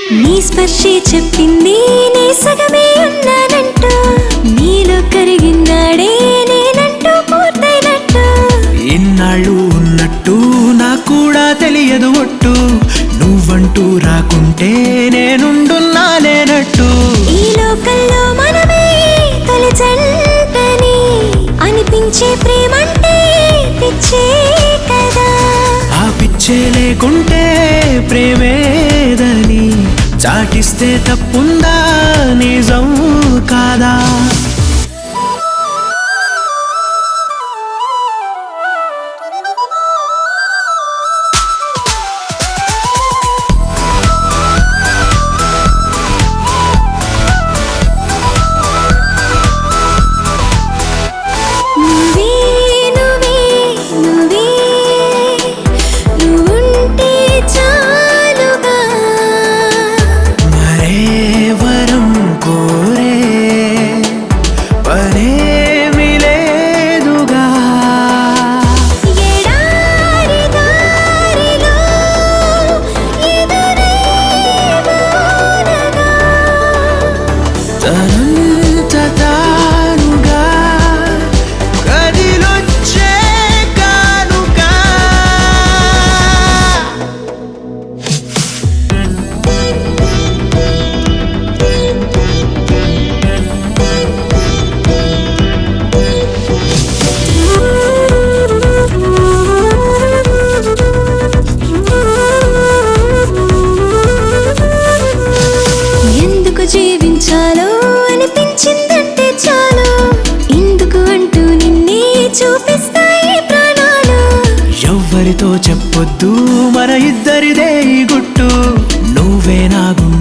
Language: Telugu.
నీ స్పర్శే చెప్పింది నీ సగమే ఉన్నానంటూ నీలో కరిగినాడే నేనంటూ పూర్తయినట్టు ఇన్నాళ్ళు ఉన్నట్టు నాకు కూడా తెలియదు ఒట్టు నువ్వంటూ రాకుంటే నేనుండున్నా లేనట్టు ఈ లోకల్లో మనమే తొలి జంటని అనిపించే ప్రేమంటే పిచ్చే కదా ఆ పిచ్చే లేకుంటే ప్రేమేదని చాటిస్తే తప్పుందా నిజం కాదా నువ్వే నువ్వే నువ్వే నువ్వుంటే చాలుగా మరే వరం కోరే పనేమి లేదుగా ఎడారి దారిలో ఎదురే వానగా తనంత తానుగా కదిలొచ్చే కానుక ఎందుకు జీవించాలో అనిపించిందంటే చాలు ఎందుకు అంటూ నిన్నే చూపిస్తాయి ప్రాణాలు ఎవ్వరితో చెప్పొద్దు మన ఇద్దరిదే ఈ గుట్టు నువ్వే నా గుండె